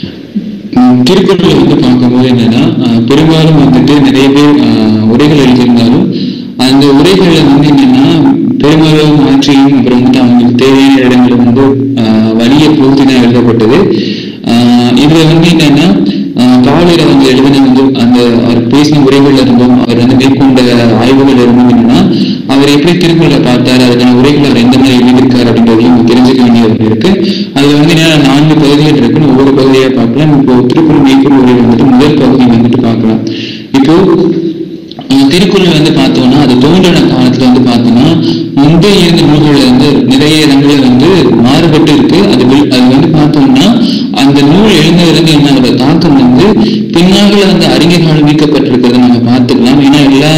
உம் திருக்குறளை வந்து பார்க்கும்போது என்னன்னா ஆஹ் பெரும்பாலும் வந்துட்டு நிறைய பேர் ஆஹ் உரைகள் எழுதியிருந்தாலும் அந்த உரைகள்ல வந்து என்னன்னா பெரும்பாலும் மாற்றியும் அப்புறம் வந்துட்டு அவங்களுக்கு தேவையான இடங்களை வந்து ஆஹ் வலிய புகுத்தி தான் எழுதப்பட்டது ஆஹ் இதுல வந்து என்னன்னா ஆஹ் பாவலர் அவங்க எழுதின வந்து அந்த அவர் பேசின உரைகள்ல இருந்தும் அவர் வந்து மேற்கொண்ட ஆய்வுகள் இருந்தும் என்னன்னா அவர் எப்படி திருக்குறளை பார்த்தாரு அதுக்கான உரைகள் அவர் எந்த மாதிரி எழுதியிருக்காரு அப்படின்றதையும் நம்ம தெரிஞ்சுக்க வேண்டியது இருக்கு அதுல வந்து என்னன்னா நான்கு பகுதிகள் இருக்குன்னு ஒவ்வொரு பகுதியா பார்க்கலாம் இப்போ திருக்குறள் மேற்கொள் உரை வந்துட்டு முதல் பகுதி வந்துட்டு பார்க்கலாம் இப்போ அஹ் திருக்குறள் வந்து பார்த்தோம்னா அது தோன்றின காலத்துல வந்து பார்த்தோம்னா முந்தைய இருந்த நூல்கள்ல வந்து நிறைய இடங்கள்ல வந்து மாறுபட்டு இருக்கு அது வில்- அது வந்து பார்த்தோம்னா அந்த நூல் எழுந்ததுலேருந்து என்ன அதோட தாக்கம் வந்து பின்னால வந்து அறிஞர்களால் மீட்கப்பட்டிருக்கிறத நம்ம பார்த்துக்கலாம் ஏன்னா எல்லா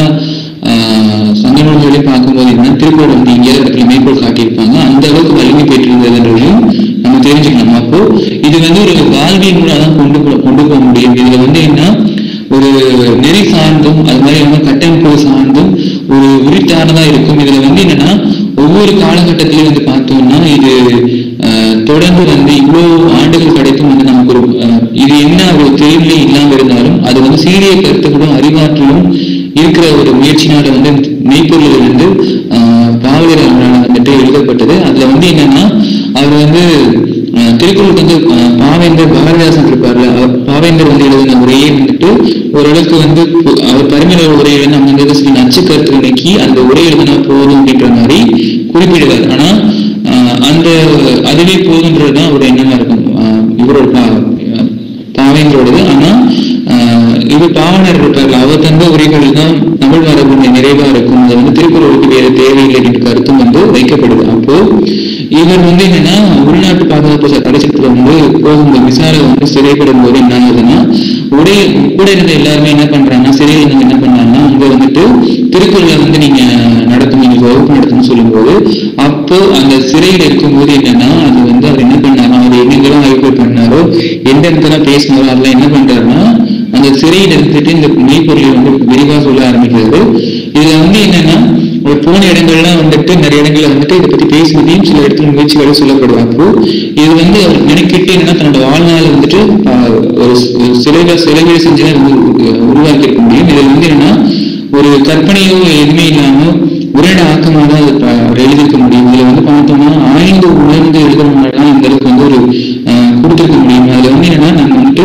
ஆஹ் சங்க நூல்களையும் பார்க்கும்போது என்ன திருக்குறள் வந்து இங்கே இடத்துல மேற்கோள் காட்டியிருப்பாங்க அந்த அளவுக்கு வலிமை பெற்றிருந்ததுன்றதையும் நம்ம தெரிஞ்சுக்கணும் அப்போ இது வந்து ஒரு வாழ்வியல் நூலாக தான் கொண்டு போ- கொண்டு போக முடியும் இதுல வந்து என்ன ஒரு நெறி சார்ந்தும் அது மாதிரி வந்து கட்டமைப்பு சார்ந்தும் ஒரு உரித்தானதா இருக்கும் இதுல வந்து என்னன்னா ஒவ்வொரு காலகட்டத்திலையும் வந்து பார்த்தோம்னா இது ஆஹ், தொடர்ந்து வந்து இவ்வளவு ஆண்டுகள் கிடைத்தும் வந்து நமக்கு ஒரு ஆஹ், இது என்ன ஒரு தெளிவிலே இல்லாம இருந்தாலும் அது வந்து சீரிய கருத்துக்களும் அறிவாற்றலும் இருக்கிற ஒரு முயற்சினால வந்து மெய்ப்பொருள் வந்து ஆஹ், பாவலர் அவர்களால் வந்துட்டு எழுதப்பட்டது அதுல வந்து என்னன்னா அவர் வந்து அஹ் திருக்குறளுக்கு வந்து அஹ் பாவேந்தர் பாரதிதாசன் இருப்பார்ல அவர் பாவேந்தர் வந்து எழுதின உரையே வந்துட்டு ஓரளவுக்கு வந்து பு- அவர் பரிமள உரை எழுதின அந்த சில நச்சு கருத்து நீக்கி அந்த உரை எழுதினா போதும் அப்படின்ற மாதிரி குறிப்பிடுவார் ஆனா அஹ் அந்த அதுவே போதுன்றதுதான் அவரோட எண்ணமா இருக்கும் அஹ் இவரோட பா- பாவேந்தரோடது ஆனா ஆஹ் இது பாவனர் இருப்பார்ல அவர் தந்த உரைகள் தான் தமிழ் மரபுடைய நிறைவா இருக்கும் அது வந்து திருக்குறளுக்கு வேற தேவையில்லை என்ற கருத்தும் வந்து வைக்கப்படுது அப்போ இவர் வந்து என்னன்னா உள்நாட்டு பாதுகாப்பு ச- தடைச்சட்டத்துல வந்து போகும்போது விசாரணை வந்து சிறைப்படும் போது என்ன ஆகுதுன்னா உடைய கூட இருந்த எல்லாருமே என்ன பண்றாங்கன்னா சிறையில் இருந்து என்ன பண்றாங்கன்னா அங்க வந்துட்டு திருக்குறளை வந்து நீங்க நடத்தும் நீங்க வகுப்பு நடத்துன்னு சொல்லும்போது அப்போ அந்த சிறையில் இருக்கும்போது என்னன்னா அது வந்து அவர் என்ன பண்ணாரோ அவர் எங்கெங்கெல்லாம் ஆய்வுகள் பண்ணாரோ எந்த இடத்துல பேசினாரோ அதெல்லாம் என்ன பண்றாருன்னா அந்த சிறையில் இருந்துட்டு இந்த மெய்ப்பொருளை வந்து விரிவா சொல்ல ஆரம்பிக்கிறாரு இதுல வந்து என்னன்னா ஒரு போன இடங்கள்லாம் வந்துட்டு நிறைய இடங்கள்ல வந்துட்டு இதை பத்தி பேசுவதையும் சில இடத்துல முயற்சிகளும் சொல்லப்படுது அப்போ இது வந்து அவர் நினைக்கிட்டு என்னன்னா தன்னோட வாழ்நாள் வந்துட்டு ஆஹ், ஒரு சி- ஒரு சிலையில சிலைகள் செஞ்சுதான் இது உரு- உருவாக்கி இருக்க முடியும் இதுல வந்து என்னன்னா ஒரு கற்பனையோ எதுவுமே இல்லாம உரையோட ஆக்கமாக தான் அது ப- அவர் எழுதியிருக்க முடியும் இதுல வந்து பார்த்தோம்னா ஆய்ந்து உணர்ந்து எழுதுறவங்க தான் இந்த அளவுக்கு வந்து ஒரு ஆஹ், கொடுத்திருக்க முடியும் அதுல வந்து என்னன்னா நம்ம வந்துட்டு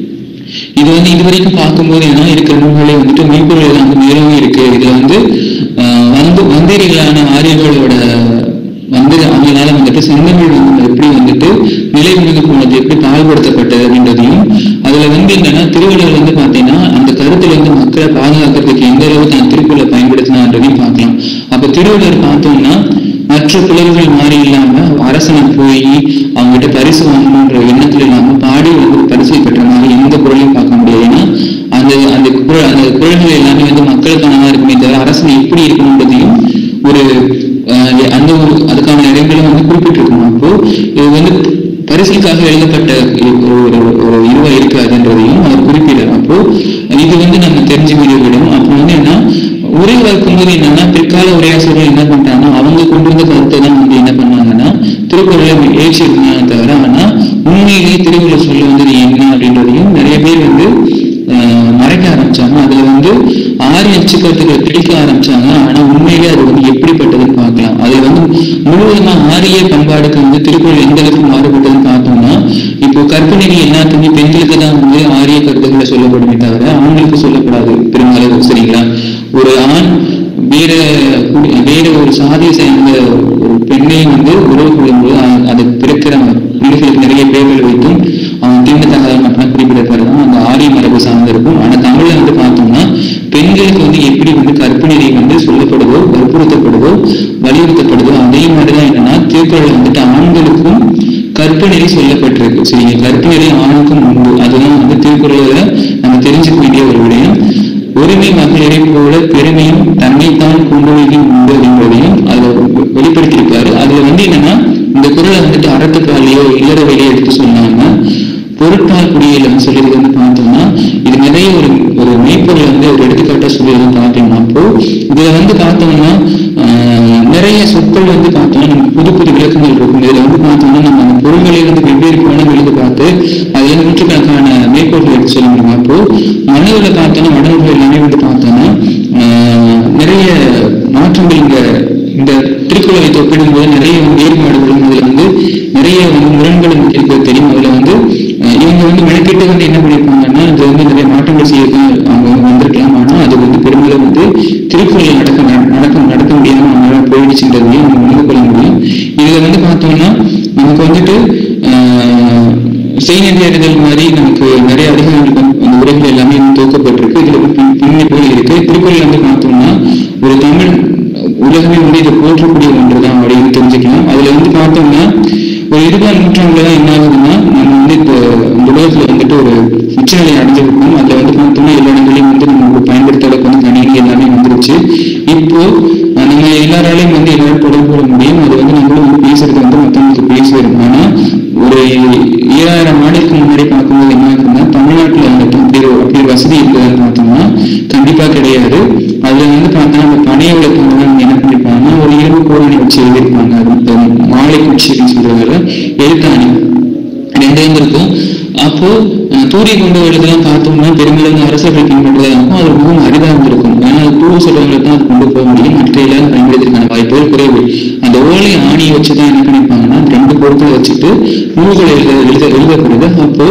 இது வந்து இது வரைக்கும் பார்க்கும்போது என்ன இருக்கிற நூல்களே வந்துட்டு மெய்ப்பொருள் வந்து மேலும் இருக்கு இதுல வந்து ஆஹ், வந்து வந்தேரிகளான ஆரியர்களோட வந்து அவங்களால வந்துட்டு செந்தமிழ் வந்து எப்படி வந்துட்டு நிலை உணர்ந்து போனது எப்படி பாழ்படுத்தப்பட்டது அப்படின்றதையும் அதுல வந்து என்னன்னா திருவள்ளுவர் வந்து பாத்தீங்கன்னா அந்த கருத்துல வந்து மக்களை பாதுகாக்கிறதுக்கு எந்த அளவுக்கு அந்த திருக்குறளை பயன்படுத்தினான்றதையும் பார்க்கலாம் அப்ப திருவள்ளுவர் பார்த்தோம்னா மற்ற புலவர்கள் மாதிரி இல்லாம அரசனை போய் அவங்ககிட்ட பரிசு வாங்கணுன்ற எண்ணத்துல இல்லாம பாடி வந்து பரிசு பெற்ற மாதிரி எந்த குரலையும் பார்க்க முடியாது ஏன்னா அந்த அந்த குரல் அந்த குரல்கள் எல்லாமே வந்து மக்களுக்கானதா இருக்குமே தவிர அரசன் எப்படி இருக்கணுன்றதையும் ஒரு அஹ், அந்த ஒரு அதுக்கான இடங்களும் வந்து குறிப்பிட்டிருக்கணும் அப்போ இது வந்து பரிசுக்காக எழுதப்பட்ட ஒரு ஒரு ஒரு இருவா இருக்காதுன்றதையும் அவர் குறிப்பிடுறார் அப்போ இது வந்து நம்ம தெரிஞ்சு விடும் அப்போ வந்து என்ன உரை வளர்க்கும்போது என்னன்னா பிற்கால உரையாசிரியர்கள் என்ன பண்றாங்கன்னா அவங்க கொண்டு வந்த கருத்தை தான் வந்து என்ன பண்ணாங்கன்னா திருக்குறளை ஏற்றி இருந்தாங்க தவிர ஆனா உண்மையிலேயே திருக்குறள் சொல்ல வந்தது என்ன அப்படின்றதையும் நிறைய பேர் வந்து ஆஹ், மறைக்க ஆரம்பிச்சாங்க அதுல வந்து ஆரிய அச்சு கருத்துக்களை பிடிக்க ஆரம்பிச்சாங்க ஆனா உண்மையிலே அது வந்து எப்படிப்பட்டதுன்னு பார்க்கலாம் அதுல வந்து முழுவதுமா ஆரிய பண்பாடுக்கு வந்து திருக்குறள் எந்த அளவுக்கு மாறுபட்டதுன்னு பார்த்தோம்னா இப்போ கற்பனை எல்லாத்துக்குமே பெண்களுக்கு தான் வந்து ஆரிய கருத்துக்களை சொல்லப்படுமே தவிர ஆண்களுக்கு சொல்லப்படாது பெரும்பாலும் சரிங்களா ஒரு ஆண் வேற குடி- வேற ஒரு சாதியை சேர்ந்த ஒரு பெண்ணை வந்து உறவு கொள்ளும்போது அ- அது பிறக்கிற பிள்ளைகளுக்கு நிறைய பேர்கள் வைத்தும் அவன் தீண்டத்தகாதவன் அப்படின்னா குறிப்பிடப்படுறது தான் அந்த ஆரிய மரபு சார்ந்திருக்கும் ஆனா தமிழ்ல வந்து பார்த்தோம்னா பெண்களுக்கு வந்து எப்படி வந்து கற்பிணி வந்து சொல்லப்படுதோ வற்புறுத்தப்படுதோ வலியுறுத்தப்படுதோ அதே மாதிரிதான் என்னன்னா திருக்குறள் வந்துட்டு ஆண்களுக்கும் கற்பனை சொல்லப்பட்டிருக்கு சரிங்க கற்பனை ஆணுக்கும் உண்டு அதுதான் வந்து திருக்குறள்ல நம்ம தெரிஞ்சுக்க வேண்டிய ஒரு விடயம் ஒருமை மகளிரை போல பெருமையும் தன்னைத்தான் கொண்டுவதையும் உண்டு அப்படின்றதையும் அதுல வெ- வெளிப்படுத்தியிருப்பாரு அதுல வந்து என்னன்னா இந்த குறளை வந்துட்டு அறத்துக்காலையோ இல்லறவையோ எடுத்து சொன்னாங்க பொருட்பால் குடியில சொல்லியது வந்து பார்த்தோம்னா இது நிறைய ஒரு ஒரு மெய்ப்பொருள் வந்து ஒரு எடுத்துக்காட்டா சொல்லியது பார்த்தோம்னா அப்போ இதுல வந்து பார்த்தோம்னா ஆஹ், நிறைய சொற்கள் வந்து பார்த்தோம்னா நமக்கு புது புது விளக்கங்கள் இருக்கும் இதுல வந்து பார்த்தோம்னா நம்ம அந்த பொருள்களை வந்து வெவ்வேறு கோணங்கள் இருந்து பார்த்து கிடையாது அதுல இருந்து நூற்றுக்கணக்கான மேற்கோள்கள் எடுத்து சொல்ல முடியும் அப்போ மன்னர்களை பார்த்தோன்னா வடநூல்கள் எல்லாமே வந்து பார்த்தோன்னா ஆஹ், நிறைய மாற்றங்கள் இங்க இந்த திருக்குறளை வைத்து ஒப்பிடும்போது நிறைய வந்து வேறுபாடுகளும் அதுல வந்து நிறைய வந்து முரண்களும் இருக்கிறது தெரியும் அதுல வந்து அஹ், இவங்க வந்து மெனக்கிட்டு வந்து என்ன பண்ணியிருப்பாங்கன்னா அது வந்து நிறைய மாற்றங்கள் செய்ய அவங்க வந்து வந்திருக்கலாம் ஆனா அது வந்து பெரும்பாலும் வந்து திருக்குறளில் நடக்க நடக்க நடக்க முடியாம அவங்களால போயிடுச்சுன்றதையும் நம்ம உணர்ந்து கொள்ள முடியும் இதுல வந்து பார்த்தோம்னா நமக்கு வந்துட்டு ஆஹ், செய்நெறி அறிதல் மாதிரி நமக்கு நிறைய அதிகாரங்கள் வந்து அந்த உரைகள் எல்லாமே வந்து துவக்கப்பட்டிருக்கு இதுல வந்து பின்- பின்னணி போய் இருக்கு திருக்குறள் வந்து பார்த்தோம்னா ஒரு தமிழ் உலகமே வந்து இதை போற்றக்கூடிய ஒன்றுதான் அப்படின்னு தெரிஞ்சுக்கலாம் அதுல வந்து பார்த்தோம்னா ஒரு இருபதாம் நூற்றாண்டுல தான் என்ன ஆகுதுன்னா நம்ம வந்து இப்போ இந்த உலகத்துல வந்துட்டு ஒரு உச்சநிலை அடைஞ்சிருக்கோம் அதுல வந்து பார்த்தோம்னா எல்லா இடங்களையும் வந்து நம்ம பயன்படுத்துறதுக்கு வந்து கணினி எல்லாமே வந்துருச்சு இப்போ அஹ், நம்ம எல்லாராலையும் வந்து எல்லாரும் தொடர்பு கொள்ள முடியும் அது வந்து நம்மளும் வந்து பேசுறது வந்து மத்தவங்களுக்கு பேசுவோம் ஆனா ஒரு ஏழாயிரம் ஆண்டுக்கு முன்னாடி பார்க்கும்போது என்ன ஆகுதுன்னா தமிழ்நாட்டுல வந்துட்டு அப்படி ஒரு அப்படி ஒரு வசதி இருக்குதுன்னு பார்த்தோம்னா கண்டிப்பா கிடையாது அதுல வந்து பார்த்தா அந்த பனைய விளக்கம் வந்து என்ன பண்ணிருப்பாங்கன்னா ஒரு இரும்பு கோரணி வச்சு எழுதியிருப்பாங்க அது இந்த மாலை குச்சி அப்படின்னு சொல்றதுல எழுத்தாணி ரெண்டு இருக்கும் அப்போ அஹ், தூரி கொண்டு எழுதலாம் பார்த்தோம்னா பெரும்பாலும் அரசர்கள் பின்பற்றதா இருக்கும் அது மிகவும் அரிதா இருந்திருக்கும் ஏன்னா அது தூர சொல்றவங்களுக்கு தான் அது கொண்டு போக முடியும் மற்ற எல்லாரும் பயன்படுத்திருக்கான வாய்ப்புகள் குறைவு அந்த ஓலை ஆணியை வச்சு தான் என்ன பண்ணிருப்பாங்கன்னா அந்த ரெண்டு பொருட்களை வச்சுட்டு நூல்களை எழுத எழுத எழுதப்படுது அப்போ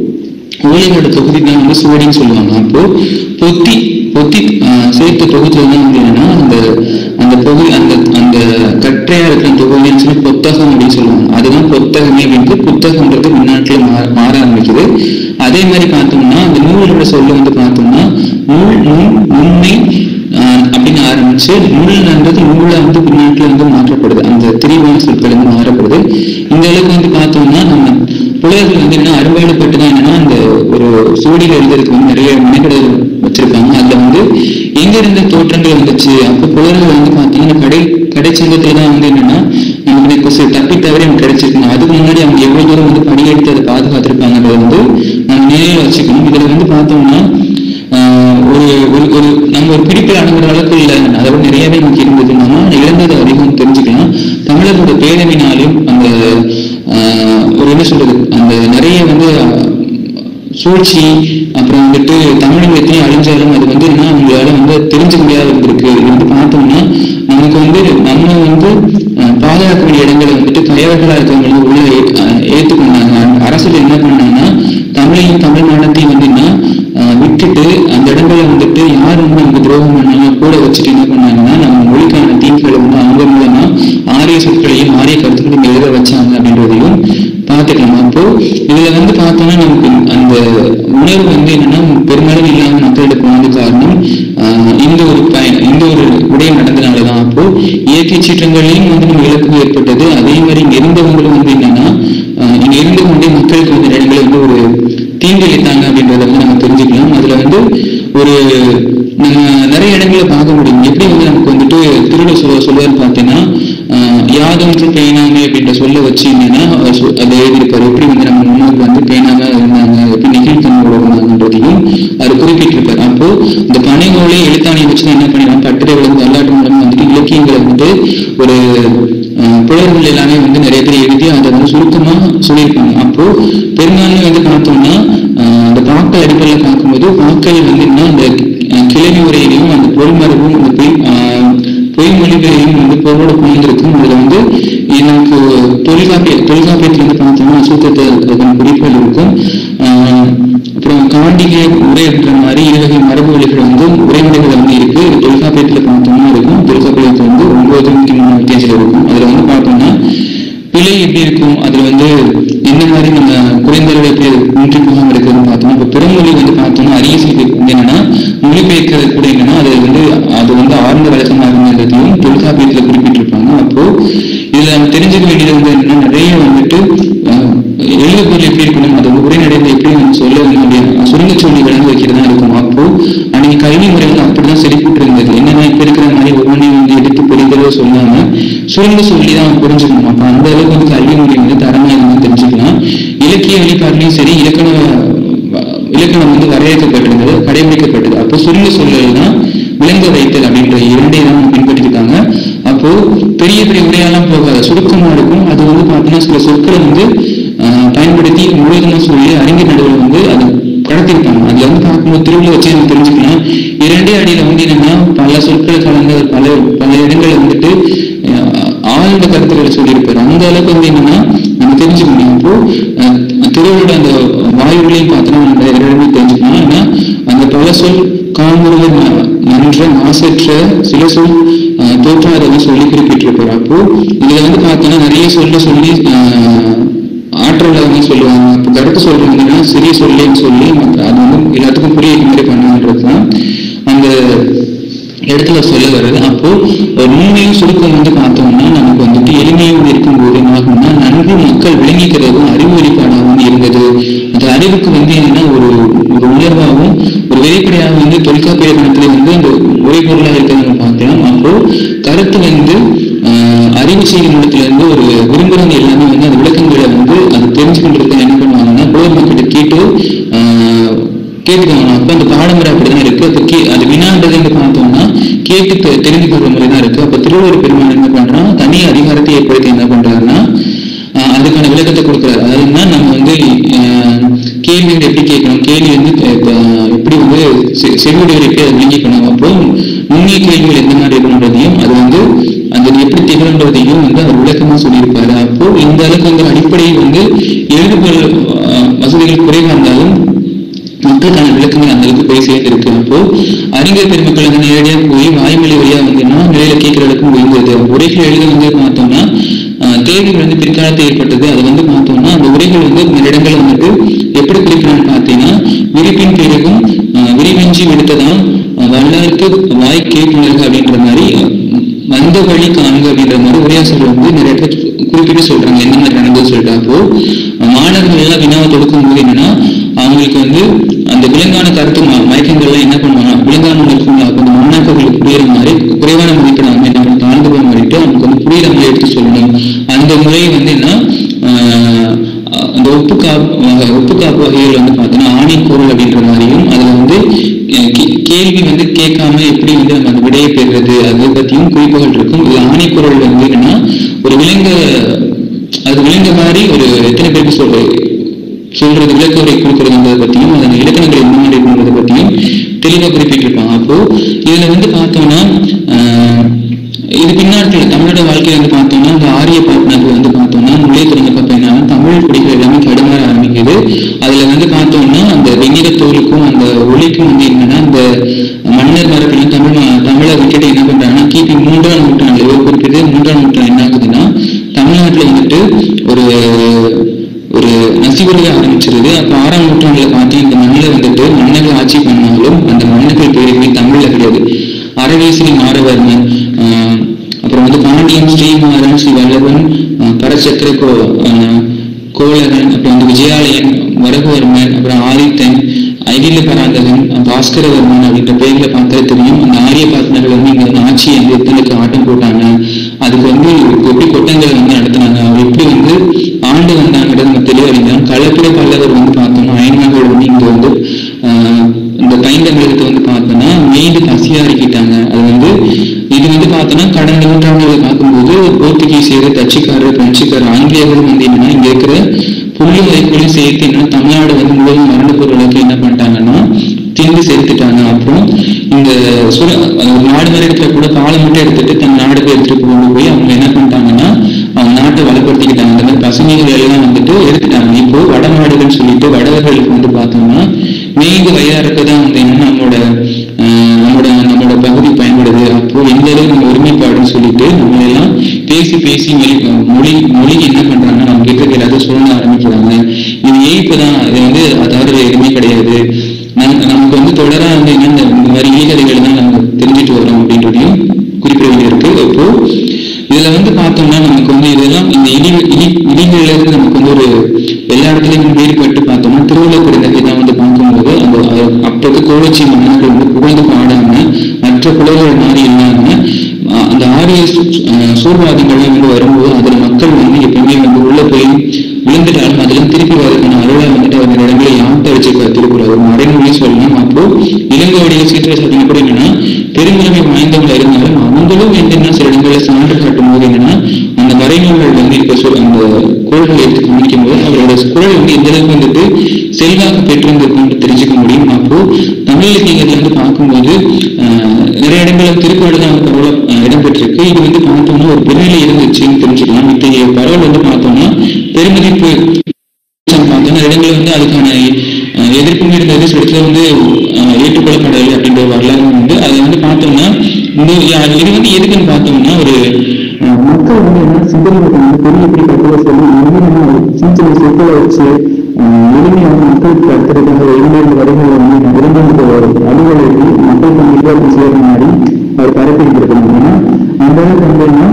ஓலைகளோட தொகுதி தான் வந்து சுவடின்னு சொல்லுவாங்க அப்போ பொத்தி பொத்தி ஆஹ், சேர்த்த தொகுதியில் தான் வந்து என்னன்னா அந்த அந்த தொகுதி அந்த அந்த கற்றையா இருக்கிற தொகுதின்னு சொல்லி புத்தகம் அப்படின்னு சொல்லுவாங்க அதுதான் புத்தகமே அப்படின்ட்டு புத்தகம்ன்றது முன்னாட்டில் மாற மாற ஆரம்பிக்குது அதே மாதிரி பார்த்தோம்னா அந்த நூலோட சொல்ல வந்து பார்த்தோம்னா நூல் நூல் உண்மை ஆஹ், அப்படின்னு ஆரம்பிச்சு நூல்ன்றது நூல்ல வந்து பின்னாட்டில் வந்து மாற்றப்படுது அந்த திரிவான சொற்கள் வந்து மாறப்படுது இந்த அளவுக்கு வந்து பார்த்தோம்னா நம்ம புலவர்கள் வந்து என்ன அரும்பாடுபட்டு தான் என்னன்னா அந்த ஒரு சுவடிகள் எழுதுறதுக்கு வந்து நிறைய மெனக்கெடல் வச்சிருக்காங்க அதுல வந்து எங்க இருந்த தோற்றங்கள் வந்துச்சு அப்ப புலவர்கள் வந்து பார்த்தீங்கன்னா கடை கடைச்சங்கத்துல தான் வந்து என்னன்னா நமக்கு இந்த கொசு தப்பி தவிர நமக்கு கிடைச்சிருக்கணும் அதுக்கு முன்னாடி அவங்க எவ்வளவு தூரம் வந்து படியெடுத்து அதை பாதுகாத்திருப்பாங்கன்றத வந்து நம்ம நினைவில் வச்சுக்கணும் இதுல வந்து பார்த்தோம்னா ஆஹ் ஒரு ஒரு ஒரு நம்ம ஒரு பிடிப்பில் அணுகிற அளவுக்கு இல்லை அதை விட நிறையவே நமக்கு இருந்தது நம்ம இழந்தது அதிகம் தெரிஞ்சுக்கலாம் தமிழர்களோட பேரவினாலும் அந்த ஆஹ் ஒரு என்ன சொல்றது அந்த நிறைய வந்து சூழ்ச்சி அப்புறம் வந்துட்டு தமிழ் எத்தனை அழிஞ்சாலும் அது வந்து என்ன அவங்களால வந்து தெரிஞ்சுக்க முடியாத இருந்திருக்கு இது வந்து பார்த்தோம்னா நமக்கு வந்து நம்ம வந்து அஹ், பாதுகாக்க வேண்டிய இடங்களை வந்துட்டு கயவர்களா இருக்கவங்க உள்ள ஏ- அஹ், ஏத்துக்கொண்டாங்க அரசுல என்ன பண்ணாங்கன்னா தமிழையும் தமிழ் மானத்தையும் வந்து என்ன அஹ், விட்டுட்டு அந்த இடங்களை வந்துட்டு யார் வந்து நமக்கு துரோகம் பண்ணாங்க கூட வச்சுட்டு என்ன பண்ணாங்கன்னா நம்ம மொழிக்கான தீங்குகளை வந்து அவங்க மூலமா ஆரிய சொற்களையும் ஆரிய கருத்துக்களையும் எழுத வச்சாங்க அப்படின்றதையும் பார்த்துக்கலாம் அப்போ இதுல வந்து பார்த்தோம்னா நமக்கு அந்த உணர்வு வந்து என்னன்னா பெரும்பாலும் இல்லாம மக்களிடம் போனது காரணம் ஆஹ் இந்த ஒரு பயன் இந்த ஒரு விடயம் நடந்தனாலதான் அப்போ இயற்கை சீற்றங்களையும் வந்து நம்ம இழப்பு ஏற்பட்டது அதே மாதிரி இங்க இருந்தவங்களும் வந்து என்னன்னா ஆஹ் இங்க இருந்து கொண்டே மக்களுக்கு வந்து இடங்களை வந்து ஒரு தீங்கிழித்தாங்க அப்படின்றத வந்து நம்ம தெரிஞ்சுக்கலாம் அதுல வந்து ஒரு நம்ம நிறைய இடங்களை பார்க்க முடியும் எப்படி வந்து நமக்கு வந்துட்டு திருட சொல்ல சொல்லுவார் பார்த்தீங்கன்னா ஆஹ் யாதொன்று பேணாமை அப்படின்ற சொல்ல வச்சு என்னன்னா அவர் சொ- அதை எழுதியிருப்பாரு எப்படி வந்து நம்ம முன்னோர்கள் வந்து பேணாம இருந்தாங்க எப்படி நெகிழ்த்தனோட இருந்தாங்கன்றதையும் அவர் குறிப்பிட்டிருப்பார் அப்போ இந்த பனைமொழி எழுத்தாணியை வச்சு தான் என்ன பண்ணிடலாம் கட்டுரைகள் வந்து வரலாற்று மூலம் வந்துட்டு இலக்கியங்களை வந்து ஒரு ஆஹ் புலவர்கள் எல்லாமே வந்து நிறைய பேர் எழுதி அதை வந்து சுருக்கமா சொல்லியிருப்பாங்க அப்போ பெரும்பான்மை வந்து பார்த்தோம்னா ஆஹ் அந்த பாக்கள் அடிப்படையில் பார்க்கும்போது பாக்கள் வந்து என்ன அந்த அஹ் கிளவி உரையிலையும் அந்த பொருள்மரபும் அந்த பொய் ஆஹ் பொய்மொழிகளையும் வந்து பொருளோட புரிந்திருக்கும் அதுல வந்து எனக்கு தொல்காப்பிய தொல்காப்பியத்துல வந்து பார்த்தோம்னா சூத்திரத்தை அதன் குறிப்புகள் இருக்கும் ஆஹ் அப்புறம் காண்டிகை உரைன்ற மாதிரி இருவகை மரபு வழிகள் வந்து உரைமுறைகள் வந்து இருக்கு இது தொல்காப்பியத்துல பார்த்தோம்னா இருக்கும் தொல்காப்பியத்துல வந்து ஒன்பது முக்கியமான வித்தியாசம் இருக்கும் அதுல வந்து பார்த்தோம்னா பிழை எப்படி இருக்கும் அதுல வந்து எந்த மாதிரி நம்ம குறைந்தளவு எப்படி அது ஊன்றி போகாம இருக்குதுன்னு பார்த்தோம்னா இப்போ பிறமொழி வந்து பார்த்தோம்னா அரிய சிறப்பு வந்து என்னன்னா மொழிபெயர்க்கிறது கூட என்னன்னா அது வந்து அது வந்து ஆழ்ந்த வழக்கமாக இருந்ததையும் தொல்காப்பியத்துல குறிப்பிட்டிருப்பாங்க அப்போ இதுல நம்ம தெரிஞ்சுக்க வேண்டியது வந்து என்னன்னா நிறைய வந்துட்டு அஹ், எழுத பொருள் எப்படி இருக்கணும் அது வந்து உரைநடையில எப்படி வந்து சொல்ல முடியும் சுருங்க சொல்லி விளங்க வைக்கிறதா இருக்கும் அப்போ அன்னைக்கு கல்வி முறை வந்து அப்படிதான் செழிப்பிட்டு இருந்தது என்னன்னா இப்ப இருக்கிற மாதிரி ஒவ்வொன்றையும் வந்து எடுத்து பெரிதளவு சொல்லாம சுருங்க சொல்லி தான் புரிஞ்சுக்கணும் அப்ப அந்த அளவுக்கு வந்து கல்வி முறை வந்து தரமா இருந்தாலும் தெரிஞ்சுக்கலாம் இலக்கிய வெளிப்பாடுலையும் சரி இலக்கண இலக்கணம் வந்து வரையறுக்கப்பட்டிருந்தது கடைபிடிக்கப்பட்டது அப்போ சுருங்க சொல்லல் தான் விளங்க வைத்தல் அப்படின்ற இரண்டை தான் பின்பற்றிருக்காங்க அப்போ பெரிய பெரிய உரையெல்லாம் போகாது சுருக்கமா இருக்கும் அது வந்து பார்த்தீங்கன்னா சில சொற்களை வந்து ஆஹ் பயன்படுத்தி முழுவதுமா சொல்லி அறிஞர் நடுவில் வந்து அது கடத்திருப்பாங்க அதுல வந்து பார்க்கும்போது திருவிழா வச்சு நம்ம தெரிஞ்சுக்கலாம் இரண்டே அடியில வந்து என்னன்னா பல சொற்கள் கலந்த பல பல இடங்கள்ல வந்துட்டு ஆஹ் ஆழ்ந்த கருத்துக்களை சொல்லியிருப்பாரு அந்த அளவுக்கு வந்து என்னன்னா நம்ம தெரிஞ்சுக்க முடியும் அப்போ ஆஹ் திருவள்ளுவோட அந்த வாயுகளையும் பார்த்தோன்னா நம்ம இரண்டுமே தெரிஞ்சுக்கலாம் ஏன்னா அந்த பல சொல் காமுருவர் நன்ற மாசற்ற சில சொல் ஆஹ் தோற்றாதவன் சொல்லி குறிப்பிட்டிருப்பார் அப்போ இதுல வந்து பார்த்தோன்னா நிறைய சொல்ல சொல்லி ஆஹ் ஆற்றல் அவங்க சொல்லுவாங்க அப்போ கருத்து சொல்றதுன்னா சிறிய சொல்லேன்னு சொல்லி மத்த- அது வந்து எல்லாத்துக்கும் புரிய மாதிரி பண்ணுன்றது தான் அந்த இடத்துல சொல்ல வருது அப்போ ஒரு உண்மையும் சுருக்கம் வந்து பார்த்தோம்னா நமக்கு வந்துட்டு எளிமையும் இருக்கும்போது என்ன ஆகும்னா நன்கு மக்கள் விளங்கிக்கிறதும் அறிவு வெளிப்பாடாகவும் இருந்தது அந்த அறிவுக்கு வந்து என்னன்னா ஒரு ஒரு உயர்வாகவும் ஒரு வெளிப்படையாக வந்து தொல்காப்பிய கணத்துல வந்து அந்த உரைபொருளாக இருக்கிறத நம்ம பார்க்கலாம் அப்போ கருத்து வந்து ஆஹ் அறிவு செய்யும் இடத்துல இருந்து ஒரு விரும்புறவங்க எல்லாமே வந்து அந்த விளக்கங்களை வந்து அது தெரிஞ்சுக்கிட்டு என்ன பண்ணுவாங்கன்னா பொதுமக்கிட்ட கேட்டு ஆஹ் கேட்டுக்கோங்க அப்போ அந்த பாடமுறை அப்படிதான் இருக்கு அப்போ கே அது வினான்றது வந்து பார்த்தோம்னா கேட்டு தெ- தெரிந்து கொள்ற முறை தான் இருக்கு அப்போ திருவள்ளுவர் பெருமான் என்ன பண்றான் தனி அதிகாரத்தை ஏற்படுத்தி என்ன பண்றாருன்னா ஆஹ் அதுக்கான விளக்கத்தை கொடுக்குறாரு அதாவதுன்னா நம்ம வந்து ஆஹ் கேள்வி வந்து எப்படி கேட்கணும் கேள்வி வந்து அஹ் அஹ் எப்படி வந்து செ- செவியுடையவர் எப்படி அதை விளங்கிக்கணும் அப்போ நுண்ணிய கேள்விகள் எந்த மாதிரி இருக்கணுன்றதையும் அது வந்து அந்த எப்படி திகழ்ன்றதையும் வந்து அவர் விளக்கமா சொல்லியிருப்பாரு அப்போ இந்த அளவுக்கு வந்து அடிப்படையில் வந்து எழுதுகொள் ஆஹ் வசதிகள் குறைவா இருந்தாலும் மக்களுக்கான விளக்கங்கள் அந்த அளவுக்கு போய் சேர்ந்திருக்கு அப்போ அறிஞர் பெருமக்கள் வந்து நேரடியாக போய் வாய்மொழி வழியா வந்து என்ன நிலையில கேட்கிற அளவுக்கு முடிந்தது உரைகள் எழுத வந்து பார்த்தோம்னா ஆஹ் தேர்வுகள் வந்து பிற்காலத்தில் ஏற்பட்டது அது வந்து பார்த்தோம்னா அந்த உரைகள் வந்து இந்த இடங்கள் வந்துட்டு எப்படி குறிக்கிறான்னு பார்த்தீங்கன்னா விரிப்பின் பிறகும் ஆஹ் விரிவெஞ்சி விடுத்ததால் ஆஹ் வல்லாருக்கு வாய் கேட்டுணர்க அப்படின்ற மாதிரி ஆஹ் வந்த வழி காண்க அப்படின்ற மாதிரி உரையாசிரியர் வந்து நிறைய இடத்துல குறிப்பிட்டு சொல்றாங்க எந்த மாதிரி நடந்தது சொல்லிட்டு அப்போ அஹ் மாணவர்கள் எல்லாம் வினாவை தொடுக்கும் போது என்னன்னா அவங்களுக்கு வந்து அந்த விலங்கான கருத்து ம- மயக்கங்கள்லாம் என்ன பண்ணுவாங்க விலங்கான இருக்கும் அப்போ அந்த மாணாக்கர்களுக்கு புரியுற மாதிரி குறைவான மதிப்பெண் அவங்க என்ன பண்ண தாழ்ந்து போக மாதிரிட்டு அவங்களுக்கு வந்து புரியுற மாதிரி எடுத்து சொல்லணும் அந்த முறை வந்து என்ன ஆஹ் அந்த ஒப்பு காப்பு ஒப்பு காப்பு வகைகள் வந்து பார்த்தோன்னா ஆணைக்கூறல் அப்படின்ற மாதிரியும் அதுல வந்து அஹ் கே- கேள்வி வந்து கேட்காம எப்படி வந்து நம்ம அந்த விடையை பெறுறது அதை பத்தியும் குறிப்புகள் இருக்கும் இது ஆணைக்குரல் வந்து என்னன்னா ஒரு விலங்க அது விலங்க மாதிரி ஒரு எத்தனை பேருக்கு சொல்ற சொல்றது விளக்க உரை கொடுக்கறதுன்றதை பத்தியும் அதன் இலக்கணங்கள் எந்த மாதிரி இருக்குன்றதை பத்தியும் தெளிவா குறிப்பிட்டிருப்பாங்க அப்போ இதுல வந்து பார்த்தோம்னா ஆஹ் இது பின்னாட்கள் தமிழோட வாழ்க்கையில வந்து பார்த்தோம்னா இந்த ஆரிய பாட்னர்கள் வந்து பார்த்தோம்னா முல்லை திறந்தப்ப என்னன்னா தமிழ் குடிகள் எல்லாமே கடுமாற ஆரம்பிக்குது அதுல வந்து பார்த்தோம்னா அந்த வெண்ணிறத்தோலுக்கும் அந்த ஒளிக்கும் வந்து என்னன்னா அந்த மன்னர் மரபிலும் தமிழ் ம- தமிழை விட்டுட்டு என்ன பண்றாங்கன்னா கிபி மூன்றாம் நூற்றாண்டுல இவர் குறிப்பிட்டு மூன்றாம் நூற்றாண்டு என்ன ஆகுதுன்னா தமிழ்நாட்டுல வந்துட்டு ஒரு ஒரு நசிவுரைய ஆரம்பிச்சிருது அப்ப ஆறாம் நூற்றாண்டுல பார்த்து இந்த மண்ணில வந்துட்டு மன்னர்கள் ஆட்சி பண்ணாலும் அந்த மன்னர்கள் பேருமே தமிழ்ல கிடையாது அரவேசினி மாறவர்மன் ஆஹ் அப்புறம் வந்து பாண்டியன் ஸ்ரீமாறன் ஸ்ரீ வல்லவன் ஆஹ் பரசக்கர கோ ஆஹ் கோளகன் அப்புறம் வந்து விஜயாலயன் வரகுவர்மன் அப்புறம் ஆதித்தன் ஐகில பராந்தகன் பாஸ்கரவர்மன் அப்படின்ற பேர்ல பார்த்தா தெரியும் அந்த ஆரிய பார்ட்னர்கள் வந்து இங்க வந்து ஆட்சி வந்து எத்தனைக்கு ஆட்டம் போட்டாங்க அதுக்கு வந்து எப்படி கொட்டங்களை வந்து நடத்தினாங்க அவர் எப்படி வந்து ஆண்டு வந்தாங்கிறது நம்ம தெளிவடைந்தோம் கலப்பிட பல்லவர் வந்து பார்த்தோம்னா ஐநாகள் வந்து இங்க வந்து ஆஹ் இந்த பைந்தமிழகத்தை வந்து பார்த்தோம்னா மீண்டு பசியாறிக்கிட்டாங்க அது வந்து இது வந்து பார்த்தோம்னா கடந்த நூற்றாண்டுகளை பார்க்கும்போது போர்த்துகீசியர் டச்சுக்காரர் பிரெஞ்சுக்காரர் ஆங்கிலேயர்கள் வந்து என்னன்னா இங்க இருக்கிற புள்ளி வைப்புகளையும் சேர்த்து என்ன தமிழ்நாடு வந்து முழுவதும் மரண பொருளுக்கு என்ன பண்ணிட்டாங்கன்னா திண்டு சேர்த்துட்டாங்க அப்புறம் இந்த சுர அஹ் நாடு மாதிரி இருக்கிற கூட பாலை மட்டும் எடுத்துட்டு தன் நாடுக்கு எடுத்துட்டு கொண்டு போய் அவங்க என்ன பண்ணிட்டாங்கன்னா அவங்க நாட்டை வளப்படுத்திக்கிட்டாங்க அந்த மாதிரி பசுமைகள் எல்லாம் வந்துட்டு எடுத்துட்டாங்க இப்போ வட நாடுகள்னு சொல்லிட்டு வடவர்களுக்கு வந்து பார்த்தோம்னா மேய்ந்து வயதாருக்கு தான் வந்து என்ன நம்மளோட ஆஹ் நம்மளோட நம்மளோட பகுதி பயன்படுது அப்போ எந்த அளவு நம்ம ஒருமைப்பாடுன்னு சொல்லிட்டு நம்ம எல்லாம் பேசி பேசி மொழி மொழி மொழி என்ன பண்றாங்க நம்ம கேட்கறது எல்லாத்தையும் சொல்ல ஆரம்பிக்கிறாங்க இது ஏய்ப்பு தான் இது வந்து அதாவது வேற எதுவுமே கிடையாது நம் நமக்கு வந்து தொடரா வந்து என்ன இந்த இந்த மாதிரி இழிகதைகள் தான் நம்ம தெரிஞ்சுட்டு வரோம் அப்படின்றதையும் குறிப்பிட வேண்டியிருக்கு இப்போ இதுல வந்து பார்த்தோம்னா நமக்கு வந்து இதெல்லாம் இந்த இடி இடி இடிகள்ல இருந்து நமக்கு வந்து ஒரு எல்லா இடத்துலயும் வேறுபட்டு பார்த்தோம்னா திருவள்ளுவர் பிறந்தகை தான் வந்து பார்க்கும்போது அந்த அஹ், அப்ப இருக்க கோலச்சி மன்னர்கள் வந்து புகழ்ந்து பாடாம மற்ற புலவர்கள் மாதிரி இல்லாம அஹ், அந்த ஆரிய சூ- அஹ், சூழ்வாதங்கள்லாம் வந்து வரும்போது அதுல மக்கள் வந்து எப்பவுமே வந்து உள்ள போய் விழுந்துட்டாலும் அதுல திருப்பி வரதுக்கான அருளா வந்துட்டு அவர் இடங்களை யாத்த வச்சிருக்காரு திருக்குறள் ஒரு மறைமொழி சொல்லலாம் அப்போ இளங்கோடைய சீத்திர சத்தியம் கூட என்னன்னா பெருமிதமை வாய்ந்தவங்க இருந்தாலும் அவங்களும் வந்து என்ன சில இடங்களில் சான்று காட்டும் போது என்னன்னா அந்த மறைநூல்கள் வந்து இப்ப சொல் அந்த குரல்களை எடுத்து காமிக்கும் போது அவரோட குரல் வந்து எந்த அளவுக்கு வந்துட்டு செல்வாக்கு பெற்றிருந்திருக்கும்னு தெரிஞ்சுக்க முடியும் அப்போ தமிழ் இலக்கியங்கள்ல வந்து பார்க்கும்போது ஆஹ், நிறைய இடங்கள்ல திருக்குறள் தான் வந்து பரவல ஆஹ், இடம்பெற்றிருக்கு இது வந்து பார்த்தோம்னா ஒரு பெருநிலை இருந்துச்சுன்னு தெரிஞ்சுக்கலாம் இத்தகைய பரவல் வந்து பார்த்தோம்னா பெருமதிப்பு நம்ம பார்த்தோம்னா இடங்கள்ல வந்து அதுக்கான அஹ், எதிர்ப்பும் இருந்தது சில இடத்துல வந்து அஹ், ஏற்றுக்கொள்ளப்படவில்லை அப்படின்ற ஒரு வரலாறு வந்து அதை வந்து பார்த்தோம்னா இந்த யா- இது வந்து எதுக்குன்னு பார்த்தோம்னா ஒரு அஹ், மக்கள் வந்து என்ன சிந்தனைகளுக்கு வந்து பெரிய பெரிய கட்டுரை சொல்லி எளிமையான சின்ன சின்ன சொற்களை வச்சு அஹ், எளிமையான மக்களுக்கு கற்றுறதுக்காக எளிமையான வரிகளை வந்து விரும்புகிற ஒரு அலுவலகத்தை மக்களுக்கு வந்து விரிவாக்கம் செய்யற மாதிரி அவர் பரப்பிட்டு இருக்கணும் ஏன்னா அந்த அளவுக்கு வந்து என்ன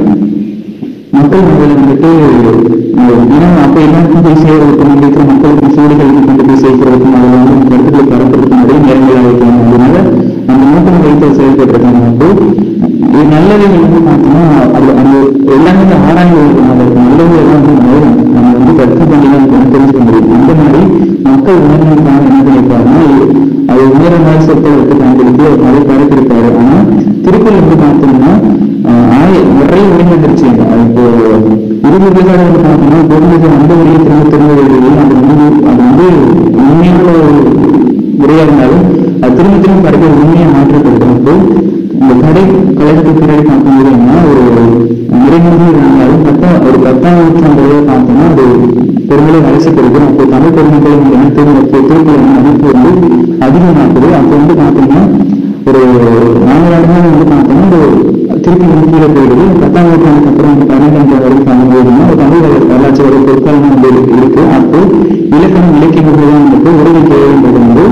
மக்கள் மத்தியில் வந்துட்டு அஹ், ஏன்னா அப்ப எல்லாருக்கும் போய் சேர்வதற்கும் இங்க இருக்கிற மக்களுக்கும் சூடுகளுக்கு கொண்டு போய் சேர்க்கிறதுக்கும் அதில் வந்து நம்ம கருத்துக்களை பரப்புறதுக்கும் நிறைய நேரங்களாக இருக்கலாம் அதனால அந்த நோக்கம் வைத்து செயல்படுறதுனால வந்து இது நல்லவைகள் வந்து பார்த்தோம்னா அது அந்த எல்லாமே இந்த ஆராய்ந்து வருதுனால நல்லவைகள் எல்லாம் வந்து நேரம் நம்ம வந்து கற்று பண்ணி தான் வந்து தெரிஞ்சுக்க முடியும் இந்த மாதிரி மக்கள் உணர்வுக்காக என்ன பண்ணியிருப்பாருன்னா இது- அது உணர மாதிரி சொற்களை எடுத்து பயன்படுத்தி அவர் நிறைய பரப்பியிருப்பாரு ஆனா திருக்குறள் வந்து பார்த்தோம்னா ஆஹ் ஆய நிறைய உரிமை வந்துருச்சு அது இப்போ இருபது விழுக்காடு வந்து பார்த்தோம்னா பொருளுக்கு அந்த உரிய திரும்ப திரும்ப எழுதி அது வந்து அது வந்து உண்மையான ஒரு உரையா இருந்தாலும் அது திரும்ப திரும்ப பரப்ப உண்மையை மாற்றப்படுது அப்போ இந்த கடை கழகத்துக்கு பின்னாடி பார்க்கும்போது என்ன ஒரு நிறைமொழி இருந்தாலும் பத்தாம் ஒரு பத்தாம் நூற்றாண்டுல பார்த்தோம்னா அது பெருமளை வளர்ச்சிப்படுது அப்போ தமிழ் பெருமக்கள் திருக்குறள் திருக்குறள் மதிப்பு வந்து அதிகமாக்குது அப்போ வந்து பார்த்தோம்னா ஒரு நான்கு ஆண்டுகள் வந்து பார்த்தோம்னா ஒரு திருப்பி வந்து கீழே போயிடுது பத்தாம் நூற்றாண்டுக்கு அப்புறம் வந்து பன்னெண்டாம் நூற்றாண்டு வரைக்கும் பார்க்கும்போதுன்னா ஒரு தமிழ் வர- வரலாற்று ஒரு பொற்காலம் வந்து இருக்கு இருக்கு. அப்போ இலக்கணம் இலக்கியங்கள் வந்துட்டு உறவு தேவைன்றது வந்து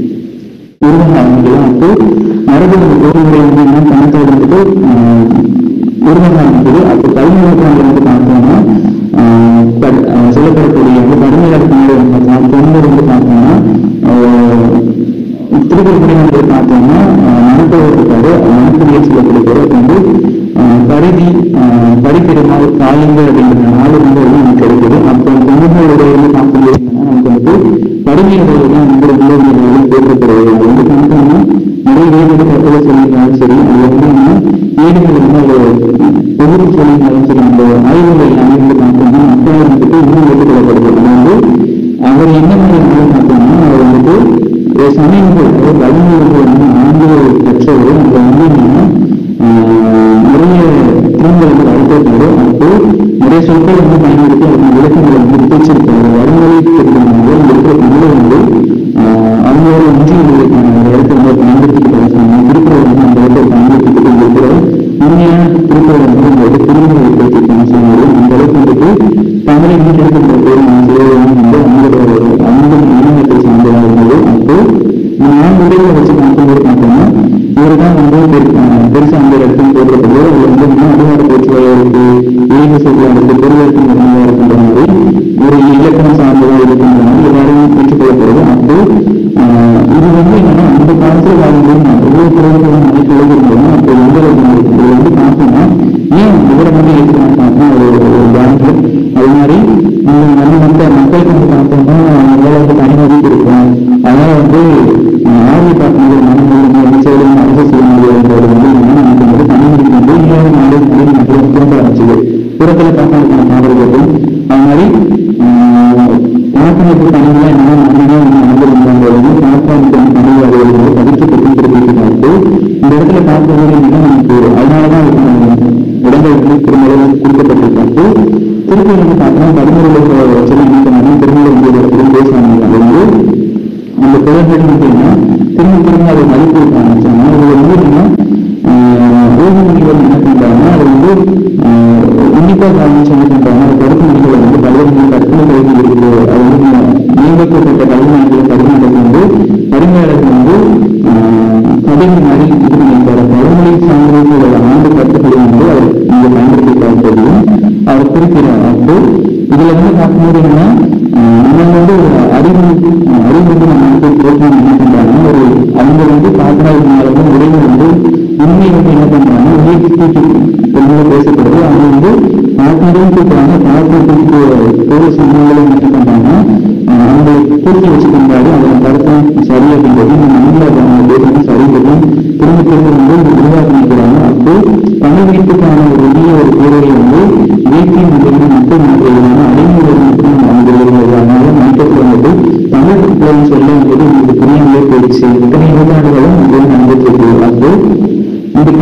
உருவாக ஆரம்பிக்கலாம் அப்போ மரபு அந்த பொருள்முறை வந்து என்ன பணத்தோடு வந்துட்டு ஆஹ், உருவாக ஆரம்பிக்குது அப்போ பதினேழு நூற்றாண்டு வந்து பார்த்தோம்னா ஆஹ், பட்- ஆஹ், சொல்லப்படக்கூடிய வந்து பதினேழாவது பின்னாடி வந்து பார்த்தோம்னா தொண்ணூறு வந்து பார்த்தோம்னா ஆஹ், திருக்குறள் வந்து பார்த்தோம்னா மனத்தோடு இருக்காரு மனக்குடியில் சொல்லக்கூடிய வந்து ஆஹ், பரிதி ஆஹ், படிப்பெருமாள் காயங்கள் அப்படிங்கிற நாலு வந்து வந்து நமக்கு கிடைக்குது அப்போ தொண்ணூறு வந்து பார்க்கும்போது என்னன்னா, நமக்கு வந்து படிமையுடைய தான் வந்து உள்ளவர்கள் போற்றப்படுவது அது வந்து பார்த்தோம்னா நிறைய வேறு கருத்துல சொல்லியிருந்தாலும் சரி அது வந்து என்ன ஏடுகள் வந்து ஒரு தொகுப்பு சொல்லியிருந்தாலும் சரி அந்த ஆய்வுகள் எல்லாமே வந்து பார்த்தோம்னா மக்கள் வந்துட்டு இன்னும் ஏற்றுக்கொள்ளப்படுது அது வந்து அவர் என்ன மாதிரி ஆளு பார்த்தோம்னா அவர் வந்துட்டு ஒரு சமயங்கள் அதாவது வழிமுறைகள் வந்து ஆங்கில கற்றவர் அதுல வந்து என்னன்னா ஆஹ், நிறைய திரும்பலுக்கு வழிபட்டாரு அப்போ நிறைய சொற்கள் வந்து பயன்படுத்தி அதுக்கு விளக்கங்களை வந்து பிடிச்சிருக்காரு வழிமுறை தெரிஞ்சவங்க இங்க இருக்கிற தமிழை வந்து ஆஹ், அவங்களோட ஒன்றியங்களுக்கான ஒரு இடத்துல வந்து பயன்படுத்திக்கிட்டு பேசுறாங்க திருக்குறள் வந்து அந்த இடத்துல பயன்படுத்திக்கிட்டு இருக்கிற உண்மையான திருக்குறள் வந்து நம்ம வந்து திரும்ப ஏற்படுத்திருக்காங்க சொல்லும்போது அந்த அளவுக்கு வந்துட்டு தமிழை மீட்டெடுக்கின்ற பேர் நம்ம செய்வது வந்து அவங்களோட அவங்க மாநிலத்தை சார்ந்ததாக இருந்தது அப்போ நான் உடையில வச்சு பார்க்கும்போது பார்த்தோம்னா இவர் தான் வந்து பெரு- ஆஹ் பெருசா அந்த இடத்துல போடுறது அதுல வந்து என்ன அதிகார பேச்சுவாயா இருக்கு இயல்பு சொல்றா இருக்கு பொருளுக்கு நிறையா இருக்கின்ற மாதிரி ஒரு இலக்கணம் சார்ந்ததா இருக்கின்ற மாதிரி எல்லாரும் ஏற்றுக்கொள்ளப்படுது அப்போ ஆஹ் இது வந்து என்னன்னா அந்த காலத்துல வாழ்ந்து ஒவ்வொரு பிறகு மதிப்பு எழுதிருந்தோம் அப்போ எந்த அளவுக்கு இருக்கு? இது வந்து பார்த்தோம்னா ஏன் இவரை வந்து ஏற்றுக்கணும் பார்த்தோம்னா ஒரு ஒரு பேங்க் அது மாதிரி இந்த நம்ம மற்ற மக்களுக்கு வந்து பார்த்தோம்னா எவ்வளவு தனி மதிப்பு இருக்கும் அதனால வந்து ஆர்வி பார்க்கும்போது மனநிலை அமைச்சர்கள் அரசு செய்ய முடியாதுன்றது வந்து என்னன்னா நமக்கு வந்து தனி மதிப்பு வந்து இல்லாத நாடு மனித மக்களும் திரும்ப ஆரம்பிச்சது புறத்தில் பார்க்கறதுக்கான பாடல்களும் அது மாதிரி பார்க்கறதுக்கு தனியாக என்னன்னா நம்மளே வந்து அனுபவிக்கிறாங்க வந்து பார்க்கறதுக்கு தனியாக வந்து பதிக்கப்பட்டு திருப்பிட்டு பார்த்து இந்த இடத்துல பார்க்கும்போது என்னன்னா நமக்கு அதனாலதான் அதுக்கு இடங்கள் வந்து பெருமளவு கொடுக்கப்பட்டிருக்காங்க திருப்பி வந்து பார்த்தோம்னா பதினோரு வச்சு என்ன பண்ணாங்க திருமணம் வந்து இடத்துல பேசுவாங்க அது வந்து அந்த குழந்தைகள் பார்த்தீங்கன்னா திரும்ப திரும்ப அதை மதிப்பு வைக்க ஆரம்பிச்சாங்க அது வந்து என்னன்னா ஓய்வுகள் என்ன பண்றாங்கன்னா அது வந்து ஆஹ், உன்னிப்பா கவனிச்சு என்ன பண்றாங்க அந்த கருத்து மொழிகளை வந்து பல்வேறு கற்பனை கல்வி இருக்குது அது வந்து நியமிக்கப்பட்ட கல்வியாளர்கள் கல்வியாளர்கள் வந்து பரிமையாளர்கள் வந்து ஆஹ், கதைகள் மாதிரி இது பண்ணியிருக்காரு பழமொழி சான்றிதழோட ஆண்டு கருத்துக்களை வந்து அவர் இங்க பயன்படுத்தி பார்ப்பதையும் அவர் குறிக்கிறார் அப்போ இதுல வந்து பார்க்கும்போது என்னன்னா ஆஹ், நம்ம வந்து ஒரு அறிவு ஆஹ், அறிவு வந்து நம்ம வந்து போட்டோம் என்ன பண்றாங்கன்னா ஒரு அவங்க வந்து பாத்திராத்தினால வந்து உரையை வந்து உண்மை வந்து என்ன பண்றாங்கன்னா உயிர் தூக்கி ரொம்ப பேசப்படுது அவங்க வந்து பாத்திரம் தூக்குறாங்க பாத்திரம் தூக்கி போற சூழ்நிலை என்ன பண்றாங்கன்னா ஆஹ், அவங்களை தூக்கி வச்சுக்கின்றாரு அதோட கருத்தம் சரி அப்படின்றது இந்த மண்ணில் அவங்க பேசுறது சரிங்கிறதும் திரும்ப திரும்ப வந்து உருவாக்கி நிற்கிறாங்க அப்போ தமிழ் வீட்டுக்கான ஒரு புதிய ஒரு பேரவை வந்து இயற்கை மற்றும் மக்கள்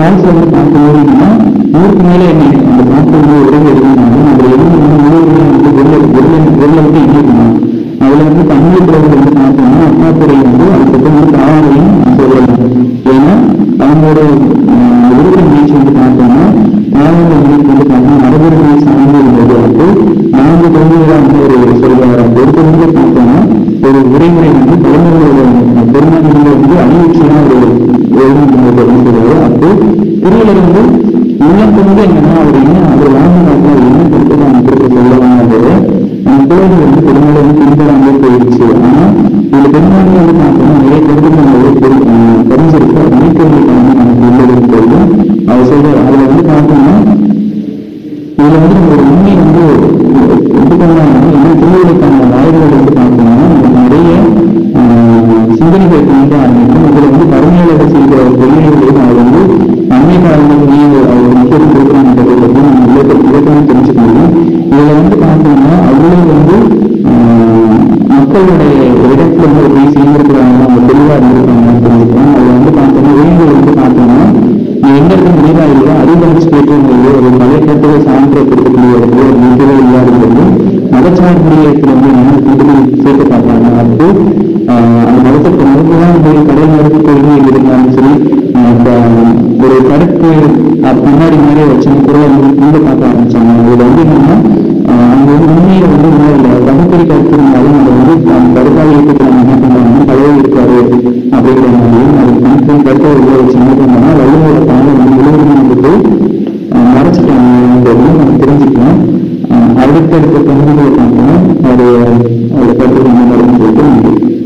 கிளாஸ் வந்து பார்க்கும்போது என்னன்னா நூறுக்கு மேலே என்ன அந்த பாட்டு வந்து உடம்பு இருந்தாலும் அந்த எலும்பு வந்து முழுவதுமே வந்து வெளில வெளில வெளில விட்டு எங்கிருக்கணும் அதுல வந்து தமிழ் பிள்ளைகள் வந்து பார்த்தோம்னா அப்பாத்துறை வந்து அதுக்கப்புறம் வந்து தாவாரையும் சொல்லலாம் ஏன்னா அவங்களோட விருப்ப நிகழ்ச்சி வந்து பார்த்தோம்னா தாவர நிகழ்ச்சி வந்து பார்த்தோம்னா மரபுரிமை சார்ந்து இருந்தது அப்போ நான்கு தொகுதிகளாக வந்து ஒரு சொல்லுவார் அந்த ஒரு தொகுதியை பார்த்தோம்னா ஒரு உரைமுறை வந்து தலைமுறையோட பெருமாநில வந்து அணிவிச்சியான ஒரு எழுதும்போது வந்து சொல்லுவார் அப்போ திருவள்ளுவர் வந்து உள்ளம் கொண்டு என்னன்னா அவர் என்ன அவர் வாழ்ந்து பார்த்தா அவர் என்ன கொடுத்தது அவங்க கொடுக்க சொல்லலாங்கிறது அந்த பிள்ளைகள் வந்து பெருமாள் வந்து பின்பறாமலே போயிடுச்சு ஆனா இந்த பெருமாள் வந்து பார்த்தோம்னா நிறைய கருத்துக்கள் நம்ம தெரிஞ்சிருக்கு மணிக்கல்வி வந்து நமக்கு உள்ளதுன்னு சொல்லும் அவர் சொல்ற அதுல வந்து பார்த்தோம்னா இதுல வந்து நம்ம ஒரு உண்மை வந்து எப்படி பண்ணலாம் என்ன திருவிழைக்கான வாய்ப்புகள் வந்து பார்த்தோம்னா நமக்கு நிறைய ஆஹ், சிந்தனைகள் கொண்டு ஆரம்பிக்கும் இதுல வந்து கருணையாளர் செய்கிற கொள்கைகளையும் அவர் வந்து அண்மை காலங்களிலேயே அவர் முக்கியத்துவம் கொடுக்குறாங்கிறத பற்றி நம்ம இலக்க இலக்கணம் தெரிஞ்சுக்க முடியும் இதுல வந்து பார்த்தோம்னா அவ்வளவு வந்து ஆஹ், மக்களுடைய ஒரு இடத்துல வந்து ஒரு போய் சேர்ந்திருக்கிறாங்க அவங்க தெளிவா இருந்திருக்காங்கன்னு தெரிஞ்சுக்கிறோம் அதுல வந்து பார்த்தோம்னா உயிர்கள் வந்து பார்த்தோம்னா நீ எந்த இடத்துல முடிவா இல்லையோ அறிவறிச்சு கேட்டுங்கிறது ஒரு பழைய கருத்துக்கள் சான்று கொடுக்கக்கூடிய இடத்துல ஒரு முக்கியம் இல்லாதது மதச்சார்புடையத்துல வந்து என்ன கூடுதல் சேர்த்து பார்ப்பாங்க அப்போ ஆஹ், அந்த மதத்துக்கு மதத்துதான் வந்து கடை மருத்து கொள்கை இருந்தாலும் சரி ஆஹ், இந்த ஒரு கருத்து அஹ், பின்னாடி மாதிரி வச்சு பொருளை வந்து கூட பார்க்க ஆரம்பிச்சாங்க இதுல வந்து என்னன்னா ஆஹ், அங்க வந்து உண்மையை வந்து உணரல வகுப்பறி கருத்து இருந்தாலும் அதை வந்து அந்த கருத்தாவை இயக்கத்தில் நம்ம என்ன பண்றாங்கன்னா தலைவர் இருக்காரு அப்படிங்கிற மாதிரியும் அது கணக்கு கருத்தை உள்ள வச்சு என்ன பண்ணோம்னா வள்ளுவோட பாடம் வந்து முழுவதும் வந்துட்டு ஆஹ், மறைச்சிட்டாங்கிறது நம்ம தெரிஞ்சுக்கலாம் ஆஹ், அடுத்தடுத்த பகுதிகளை பார்த்தோம்னா அது அதோட கருத்து என்ன சொல்லிட்டு நன்றி